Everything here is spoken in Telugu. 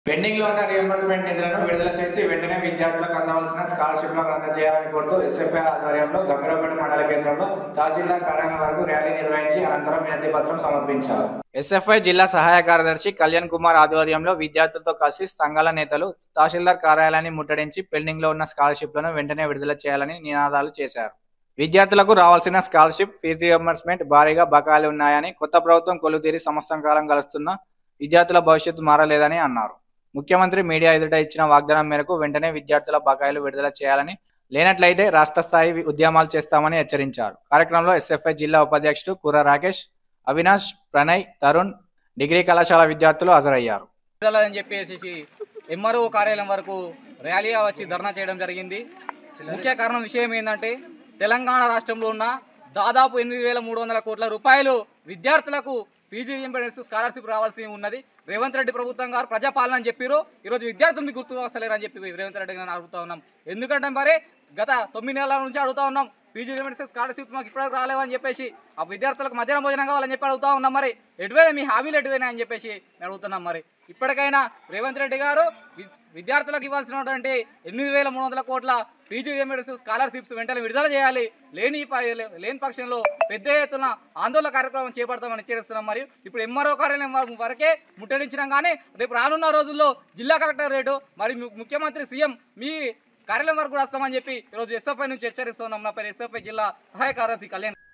పెండింగ్ లో ఉన్న రియంబర్స్మెంట్ నిధులను విడుదల చేసి వెంటనే విద్యార్థులకు అందవలసిన స్కాలర్షిప్లను అందజేయాలని కోరుతూ ఎస్ఎఫ్ఐ ఆధ్వర్యంలో గంభీరపేట మండల కేంద్రంలో తహసీల్దార్ కార్యాలయం వరకు ర్యాలీ నిర్వహించి అనంతరం వినతి పత్రం సమర్పించారు ఎస్ఎఫ్ఐ జిల్లా సహాయ కార్యదర్శి కళ్యాణ్ కుమార్ ఆధ్వర్యంలో విద్యార్థులతో కలిసి సంఘాల నేతలు తహసీల్దార్ కార్యాలయాన్ని ముట్టడించి పెండింగ్ లో ఉన్న స్కాలర్షిప్లను వెంటనే విడుదల చేయాలని నినాదాలు చేశారు విద్యార్థులకు రావాల్సిన స్కాలర్షిప్ ఫీజు రియంబర్స్మెంట్ భారీగా బకాయిలు ఉన్నాయని కొత్త ప్రభుత్వం కొలుతీరి సంవత్సరం కాలం గడుస్తున్న విద్యార్థుల భవిష్యత్తు మారలేదని అన్నారు ముఖ్యమంత్రి మీడియా ఎదుట ఇచ్చిన వాగ్దానం మేరకు వెంటనే విద్యార్థుల బకాయిలు విడుదల చేయాలని లేనట్లయితే రాష్ట్ర స్థాయి ఉద్యమాలు చేస్తామని హెచ్చరించారు కార్యక్రమంలో ఎస్ఎఫ్ఐ జిల్లా ఉపాధ్యక్షుడు కుర్ర రాకేష్ అవినాష్ ప్రణయ్ తరుణ్ డిగ్రీ కళాశాల విద్యార్థులు హాజరయ్యారు అని చెప్పేసి ఎంఆర్ఓ కార్యాలయం వరకు ర్యాలీగా వచ్చి ధర్నా చేయడం జరిగింది ముఖ్య కారణం విషయం ఏంటంటే తెలంగాణ రాష్ట్రంలో ఉన్న దాదాపు ఎనిమిది వేల మూడు వందల కోట్ల రూపాయలు విద్యార్థులకు పీజీ రియంబర్స్ స్కాలర్షిప్ రావాల్సి ఉన్నది రేవంత్ రెడ్డి ప్రభుత్వం గారు ప్రజాపాలన అని చెప్పారు ఈరోజు విద్యార్థులు మీకు గుర్తు వస్తలేరు అని చెప్పి రేవంత్ రెడ్డి గారిని అడుగుతా ఉన్నాం ఎందుకంటే మరి గత తొమ్మిది నెలల నుంచి అడుగుతా ఉన్నాం పీజీ రియంబర్స్ స్కాలర్షిప్ మాకు ఇప్పటివరకు రాలేవని చెప్పేసి ఆ విద్యార్థులకు మధ్యాహ్నం భోజనం కావాలని చెప్పి అడుగుతా ఉన్నాం మరి ఎటువైనా మీ హామీలు ఎటువైనా అని చెప్పేసి మేము అడుగుతున్నాం మరి ఇప్పటికైనా రేవంత్ రెడ్డి గారు వి- విద్యార్థులకు ఇవ్వాల్సినటువంటి ఎనిమిది వేల మూడు వందల కోట్ల పీజీ రిమెంట్స్ స్కాలర్షిప్స్ వెంటనే విడుదల చేయాలి లేని ప- లేని పక్షంలో పెద్ద ఎత్తున ఆందోళన కార్యక్రమం చేపడతామని హెచ్చరిస్తున్నాం మరియు ఇప్పుడు ఎంఆర్ఓ కార్యాలయం వరకు- వరకే ముట్టడించినాం కానీ రేపు రానున్న రోజుల్లో జిల్లా కలెక్టర్ రేటు మరి ము- ముఖ్యమంత్రి సీఎం మీ కార్యాలయం వరకు కూడా వస్తామని చెప్పి ఈరోజు ఎస్ఎఫ్ఐ నుంచి హెచ్చరిస్తున్నాం నా పేరు ఎస్ఎఫ్ఐ జిల్లా సహాయ కార్యదర్శి కళ్యాణ్